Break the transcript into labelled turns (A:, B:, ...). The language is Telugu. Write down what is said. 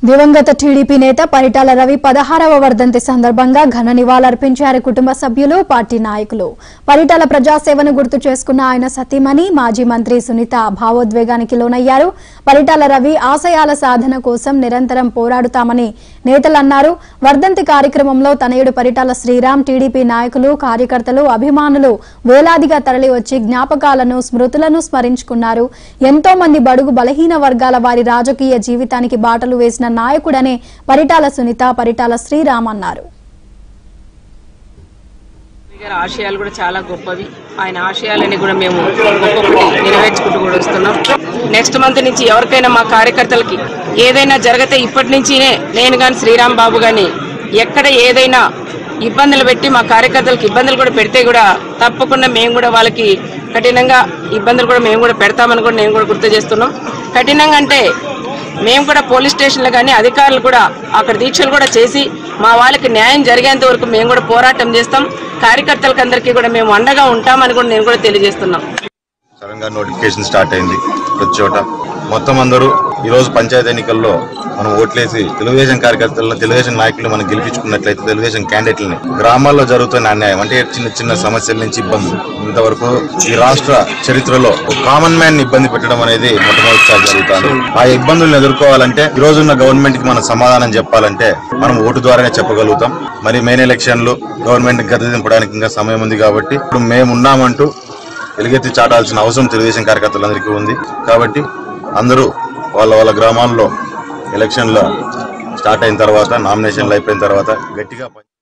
A: దివంగత టీడీపీ నేత పరిటాల రవి పదహారవ వర్ధంతి సందర్భంగా ఘన నివాళులర్పించారు కుటుంబ సభ్యులు పార్టీ నాయకులు పరిటాల ప్రజాసేవను గుర్తు చేసుకున్న ఆయన సతీమణి మాజీ మంత్రి సునీత భావోద్వేగానికి లోనయ్యారు పరిటాల రవి ఆశయాల సాధన కోసం నిరంతరం పోరాడుతామని నేతలన్నారు వర్ధంతి కార్యక్రమంలో తనయుడు పరిటాల శ్రీరామ్ టీడీపీ నాయకులు కార్యకర్తలు అభిమానులు వేలాదిగా తరలివచ్చి జ్ఞాపకాలను స్మృతులను స్మరించుకున్నారు ఎంతో మంది బడుగు బలహీన వర్గాల వారి రాజకీయ జీవితానికి బాటలు వేసిన నాయకుడనే పరిటాల సునీత పరిటాల శ్రీరామ్ అన్నారు
B: మోదీ గారి ఆశయాలు కూడా చాలా గొప్పవి ఆయన ఆశయాలని కూడా మేము ఒక్కొక్కటి నెరవేర్చుకుంటూ కూడా వస్తున్నాం నెక్స్ట్ మంత్ నుంచి ఎవరికైనా మా కార్యకర్తలకి ఏదైనా జరిగితే ఇప్పటి నుంచినే నేను కానీ శ్రీరామ్ బాబు కానీ ఎక్కడ ఏదైనా ఇబ్బందులు పెట్టి మా కార్యకర్తలకు ఇబ్బందులు కూడా పెడితే కూడా తప్పకుండా మేము కూడా వాళ్ళకి కఠినంగా ఇబ్బందులు కూడా మేము కూడా పెడతామని కూడా నేను కూడా గుర్తు చేస్తున్నాం కఠినంగా అంటే మేము కూడా పోలీస్ స్టేషన్లు కానీ అధికారులు కూడా అక్కడ దీక్షలు కూడా చేసి మా వాళ్ళకి న్యాయం జరిగేంత వరకు మేము కూడా పోరాటం చేస్తాం కార్యకర్తలకు అందరికీ కూడా మేము అండగా ఉంటామని కూడా నేను కూడా తెలియజేస్తున్నాం
C: సడన్ గా నోటిఫికేషన్ స్టార్ట్ అయింది ప్రతి చోట మొత్తం అందరూ ఈ రోజు పంచాయతీ ఎన్నికల్లో మనం ఓట్లేసి తెలుగుదేశం కార్యకర్తలను తెలుగుదేశం నాయకులు మనం గెలిపించుకున్నట్లయితే తెలుగుదేశం క్యాండిడేట్లని గ్రామాల్లో జరుగుతున్న అన్యాయం అంటే చిన్న చిన్న సమస్యల నుంచి ఇబ్బందులు ఇంతవరకు ఈ రాష్ట్ర చరిత్రలో ఒక కామన్ మ్యాన్ ఇబ్బంది పెట్టడం అనేది మొట్టమొదటిసారి జరుగుతుంది ఆ ఇబ్బందులను ఎదుర్కోవాలంటే ఈ రోజున్న గవర్నమెంట్ కి మనం సమాధానం చెప్పాలంటే మనం ఓటు ద్వారానే చెప్పగలుగుతాం మరి మెయిన్ ఎలక్షన్లు గవర్నమెంట్ గద్దె దింపడానికి ఇంకా సమయం ఉంది కాబట్టి ఇప్పుడు మేము ఉన్నామంటూ వెలుగెత్తి చాటాల్సిన అవసరం తెలుగుదేశం కార్యకర్తలందరికీ ఉంది కాబట్టి అందరూ వాళ్ళ వాళ్ళ గ్రామాల్లో ఎలక్షన్ల స్టార్ట్ అయిన తర్వాత నామినేషన్లు అయిపోయిన తర్వాత గట్టిగా పని-